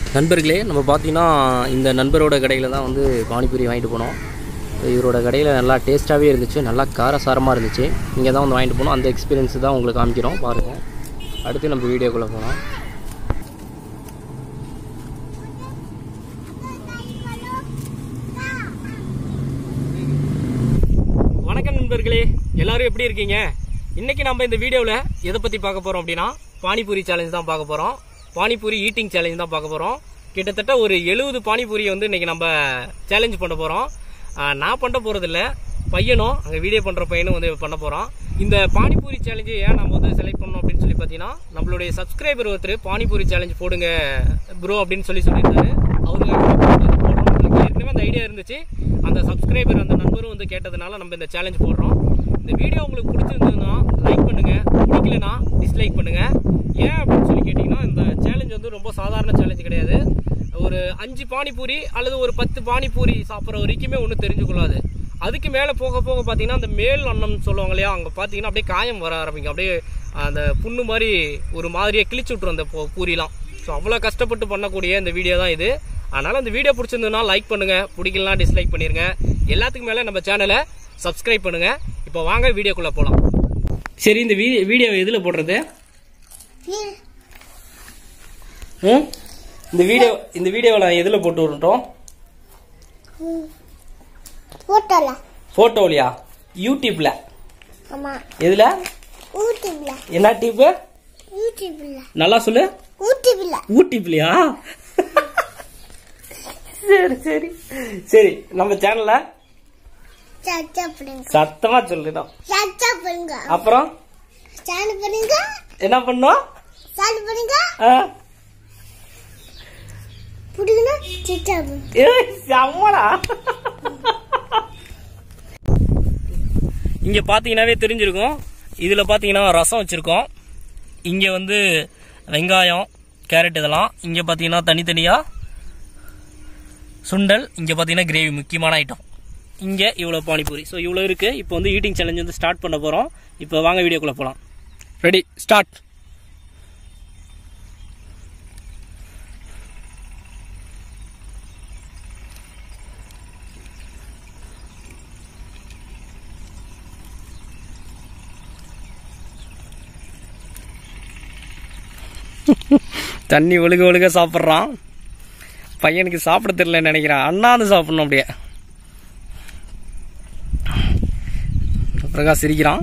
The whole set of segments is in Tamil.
நண்பர்களே நம்ம பார்த்தீங்கன்னா இந்த நண்பரோட கடையில் தான் வந்து பானிபூரி வாங்கிட்டு போனோம் இவரோட கடையில் நல்லா டேஸ்ட்டாகவே இருந்துச்சு நல்லா காரசாரமாக இருந்துச்சு இங்கே தான் வந்து வாங்கிட்டு போனோம் அந்த எக்ஸ்பீரியன்ஸ் தான் உங்களுக்கு காமிக்கிறோம் பாருங்கள் அடுத்து நம்ம வீடியோக்குள்ளே போகலாம் வணக்கம் நண்பர்களே எல்லாரும் எப்படி இருக்கீங்க இன்னைக்கு நம்ம இந்த வீடியோவில் எதை பற்றி பார்க்க போகிறோம் அப்படின்னா பானிபூரி சேலஞ்ச் தான் பார்க்க போகிறோம் பானிபூரி ஈட்டிங் சேலஞ்ச் தான் பார்க்க போகிறோம் கிட்டத்தட்ட ஒரு எழுபது பானிபூரியை வந்து இன்னைக்கு நம்ம சேலஞ்ச் பண்ண போகிறோம் நான் பண்ண போகிறதில்ல பையனும் அங்கே வீடியோ பண்ணுற பையனும் வந்து பண்ண போகிறோம் இந்த பானிபூரி சேலஞ்சு ஏன் நம்ம வந்து செலக்ட் பண்ணோம் அப்படின்னு சொல்லி பார்த்தீங்கன்னா நம்மளுடைய சப்ஸ்கிரைபர் ஒருத்தர் பானிபூரி சேலஞ்ச் போடுங்க ப்ரோ அப்படின்னு சொல்லி சொல்லியிருந்தாரு அவருக்கு போடுறோம் நம்மளுக்கு ஏற்கனவே அந்த ஐடியா இருந்துச்சு அந்த சப்ஸ்கிரைபர் அந்த நண்பரும் வந்து கேட்டதுனால நம்ம இந்த சேலஞ்ச் போடுறோம் இந்த வீடியோ உங்களுக்கு பிடிச்சிருந்ததுன்னா லைக் பண்ணுங்க பிடிக்கலனா டிஸ்லைக் பண்ணுங்க ஏன் அப்படின்னு சொல்லி கேட்டிங்கன்னா இந்த சேலஞ்ச் வந்து ரொம்ப சாதாரண சேலஞ்ச் கிடையாது ஒரு அஞ்சு பானிபூரி அல்லது ஒரு பத்து பானிபூரி சாப்பிட்ற வரைக்குமே ஒன்றும் தெரிஞ்சுக்கொள்ளாது அதுக்கு மேலே போக போக பார்த்தீங்கன்னா அந்த மேல் அன்னம் சொல்லுவாங்க இல்லையா அங்கே பார்த்தீங்கன்னா அப்படியே காயம் வர ஆரம்பிக்கும் அப்படியே அந்த புண்ணு மாதிரி ஒரு மாதிரியாக கிழிச்சு விட்ரும் அந்த பூ- பூரிலாம் ஸோ அவ்வளோ கஷ்டப்பட்டு பண்ணக்கூடிய இந்த வீடியோ தான் இது அதனால் இந்த வீடியோ பிடிச்சிருந்ததுன்னா லைக் பண்ணுங்கள் பிடிக்கலாம் டிஸ்லைக் பண்ணிடுங்க எல்லாத்துக்கும் மேலே நம்ம சேனலை சப்ஸ்கிரைப் பண்ணுங்கள் இப்போ வாங்க வீடியோக்குள்ளே போகலாம் சரி இந்த வீ வீடியோ எதில் போடுறது ம் இந்த வீடியோ இந்த வீடியோவில் எதில் போட்டு விட்டுட்டோம் போட்டல ஃபோட்டோலையா யூடியூப்பில் ஆமா எதில் யூடியூப்ல என்ன டிப்பு யூடியூப்ல நல்லா சொல்லு யூடியூப்ல ஊட்டிப்லையா சரி சரி சரி நம்ம சேனல்ல சச்சா பண்ணுங்க சத்தமா சொல்லிடும் சச்சா பண்ணுங்க அப்புறம் ஸ்டாண்ட் பண்ணுங்க என்ன பண்ணோம் ஸ்டாண்ட் பண்ணுங்க ஆ? புடிங்க சச்சா பண்ணுங்க ஏய், செம்மடா இங்க பாத்தீங்கன்னாவே தெரிஞ்சிருக்கும் இதுல பாத்தீங்கன்னா ரசம் வச்சிருக்கோம் இங்க வந்து வெங்காயம் கேரட் இதெல்லாம் இங்க பாத்தீங்கன்னா தனித்தனியா சுண்டல் இங்க பாத்தீங்கன்னா கிரேவி முக்கியமான ஐட்டம் இங்க இவ்வளவு பானிபூரி ஸோ இவ்வளவு இருக்கு இப்போ வந்து ஈட்டிங் சேலஞ்ச் வந்து ஸ்டார்ட் பண்ண போறோம் இப்போ வாங்க வீடியோக்குள்ள போலாம் ரெடி ஸ்டார்ட் தண்ணி ஒழுக ஒழுக சாப்பிட்றான் பையனுக்கு சாப்பிட தெரியலன்னு நினைக்கிறான் அண்ணாந்து சாப்பிடணும் அப்படியே பிரகாஷ் சிரிக்கிறான்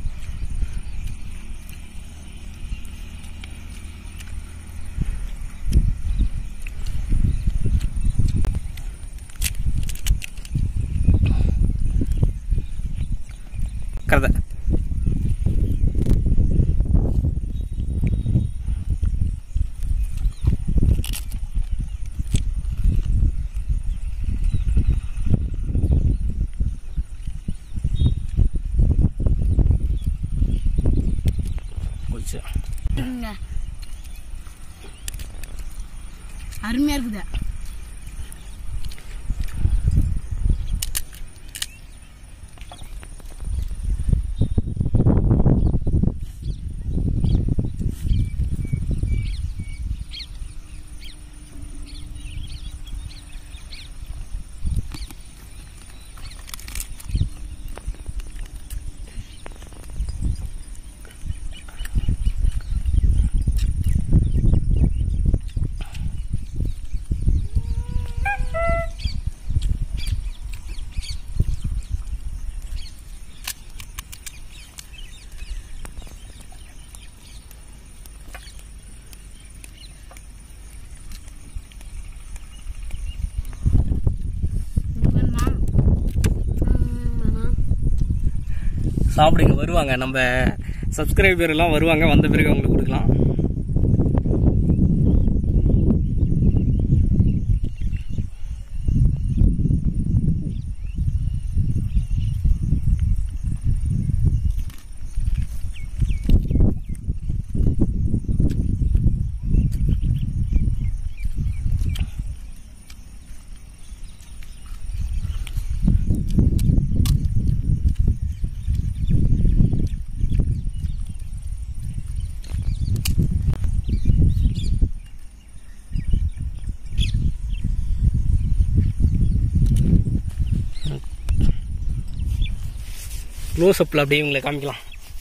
கதை போச்சு அருமையா இருக்குதா சாப்பிடுங்க வருவாங்க நம்ம சப்ஸ்கிரைபர் எல்லாம் வருவாங்க வந்த பிறகு அவங்களுக்கு கொடுக்கலாம் க்ளோஸ் அப்பில் அப்படியே உங்களை காமிக்கலாம்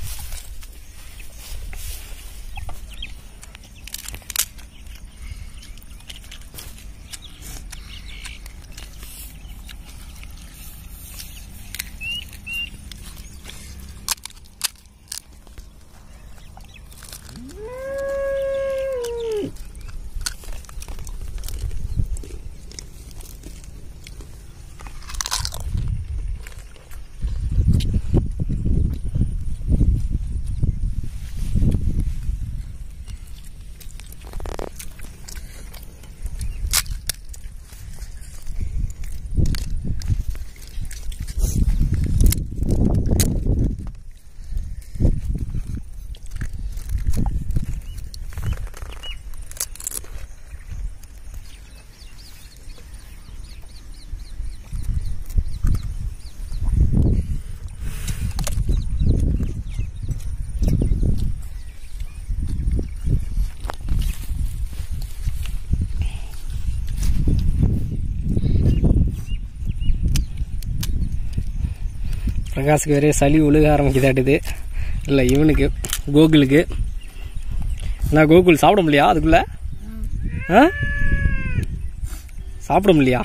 பிரகாஷுக்கு வேற சளி ஒழுக ஆரம்பிக்குதாட்டுது இல்லை இவனுக்கு கோகுலுக்கு நான் கோகுல் சாப்பிட முடியா அதுக்குள்ள ஆ சாப்பிட முடியா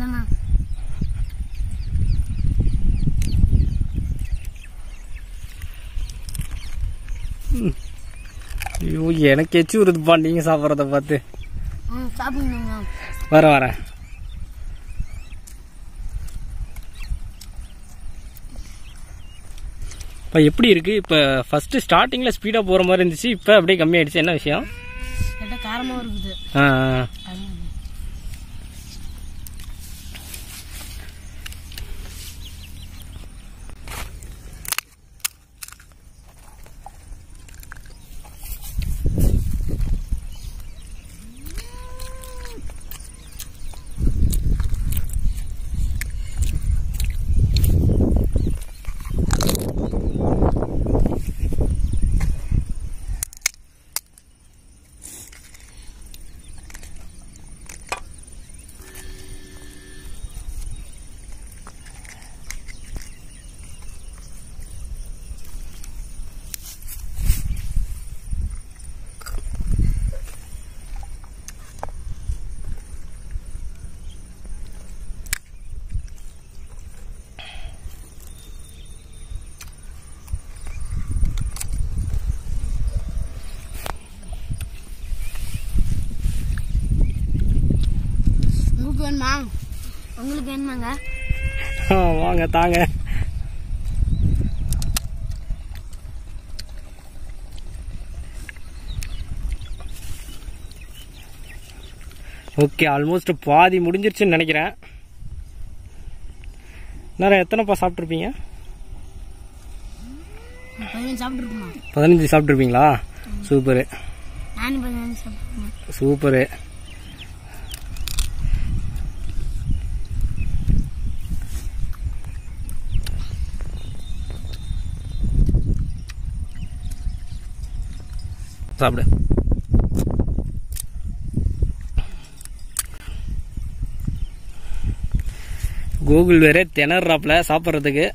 ஐயோ எனக்கு எச்சு வருதுப்பா நீங்கள் சாப்பிட்றத பார்த்து சாப்பிடுங்க வரேன் வரேன் இப்போ எப்படி இருக்கு இப்போ ஃபர்ஸ்ட் ஸ்டார்டிங்ல ஸ்பீடா போற மாதிரி இருந்துச்சு இப்போ அப்படியே கம்மியாயிடுச்சு என்ன விஷயம் கேட்டால் காரமாக இருக்குது ஆ ஆ. உங்களுக்கு வேணுமா உங்களுக்கு வேணுமாங்க ஆ, வாங்க தாங்க ஓகே ஆல்மோஸ்ட் பாதி முடிஞ்சிருச்சுன்னு நினைக்கிறேன் நேரம் எத்தனைப்பா சாப்பிட்ருப்பீங்க பதினஞ்சு சாப்பிட்ருக்குமா பதினஞ்சு சாப்பிட்ருப்பீங்களா சூப்பரு நானும் பதினஞ்சு சாப்பிட்ருக்கேன் சூப்பரு சாப்பிடு கூகுள் வேற திணறாப்ல சாப்பிட்றதுக்கு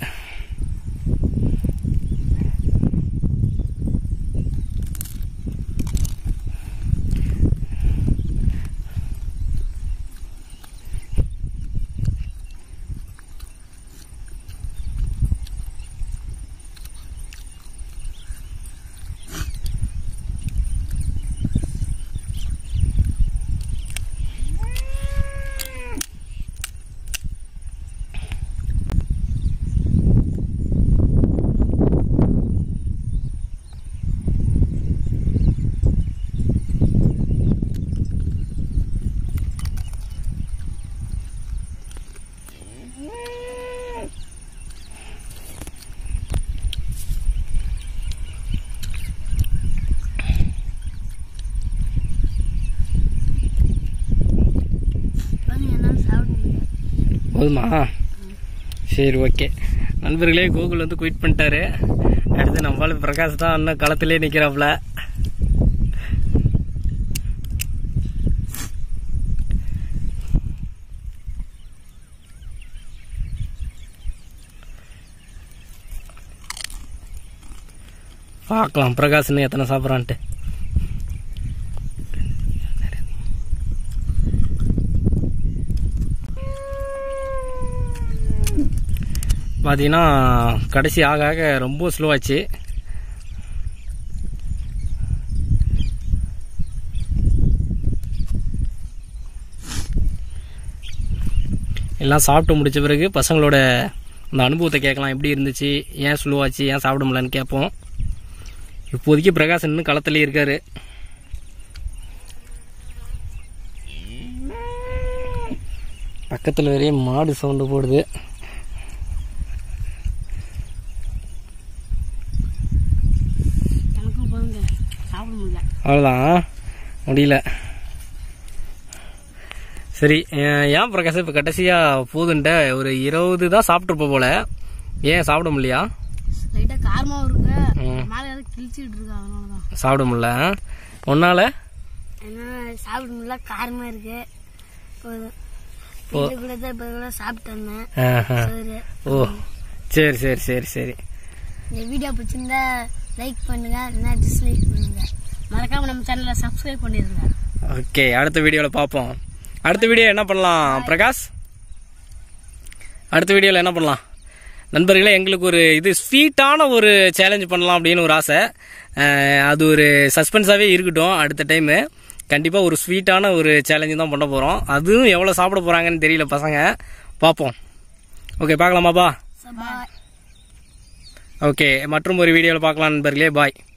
என்னால் சாப்பிட முடியல போதுமா சரி ஓகே நண்பர்களே கூகுள் வந்து குயிட் பண்ணிட்டாரு அடுத்து நம்மளால பிரகாஷ் தான் இன்னும் களத்திலே நிற்கிறாப்புல பார்க்கலாம் பிரகாஷ் இன்னும் எத்தனை சாப்பிட்றான்ட்டு பார்த்தீங்கன்னா கடைசி ஆக ஆக ரொம்ப ஸ்லோவாச்சு எல்லாம் சாப்பிட்டு முடிச்ச பிறகு பசங்களோட அந்த அனுபவத்தை கேட்கலாம் எப்படி இருந்துச்சு ஏன் ஸ்லோவாச்சு ஏன் சாப்பிட முடியலன்னு கேட்போம் இப்போதைக்கு பிரகாஷ் இன்னும் களத்திலே இருக்காரு பக்கத்தில் வரைய மாடு சவுண்டு போடுது எனக்கும் போதுங்க சாப்பிட முடியல அவ்வளோதான் முடியல சரி அஹ் ஏன் பிரகாஷ் இப்போ கடைசியாக போதுன்ட்ட ஒரு இருபது தான் சாப்பிட்ருப்ப போல ஏன் சாப்பிட முடியலையா லைட்டாக காரமாகவும் இருக்கு ம். மேலே ஏதோ கிழிச்சிட்டு இருக்கு அதனால தான் சாப்பிட முடியல ஒன்னால ஏன்னா சாப்பிட முடியல காரமாக இருக்கு போதும் ஓ. இது கூட தான் இப்போ கூட சாப்பிட்டு வந்தேன் ஆஹா. சரி ஓ சரி சரி சரி சரி இந்த வீடியோ பிடிச்சிருந்தா லைக் பண்ணுங்க இல்லைன்னா டிஸ்லைக் பண்ணுங்க மறக்காம நம்ம சேனலை சப்ஸ்கிரைப் பண்ணிடுங்க ஓகே அடுத்த வீடியோவில் பார்ப்போம் அடுத்த வீடியோ என்ன பண்ணலாம் பிரகாஷ் அடுத்த வீடியோவில் என்ன பண்ணலாம் நண்பர்களே எங்களுக்கு ஒரு இது ஸ்வீட்டான ஒரு சேலஞ்ச் பண்ணலாம் அப்படின்னு ஒரு ஆசை அஹ் அது ஒரு சஸ்பென்ஸாகவே இருக்கட்டும் அடுத்த டைமு கண்டிப்பாக ஒரு ஸ்வீட்டான ஒரு சேலஞ்சு தான் பண்ண போகிறோம் அதுவும் எவ்வளோ சாப்பிட போகிறாங்கன்னு தெரியல பசங்க பார்ப்போம் ஓகே பார்க்கலாமாப்பா பாய் ஓகே மற்றும் ஒரு வீடியோவில் பார்க்கலாம் நண்பர்களே பாய்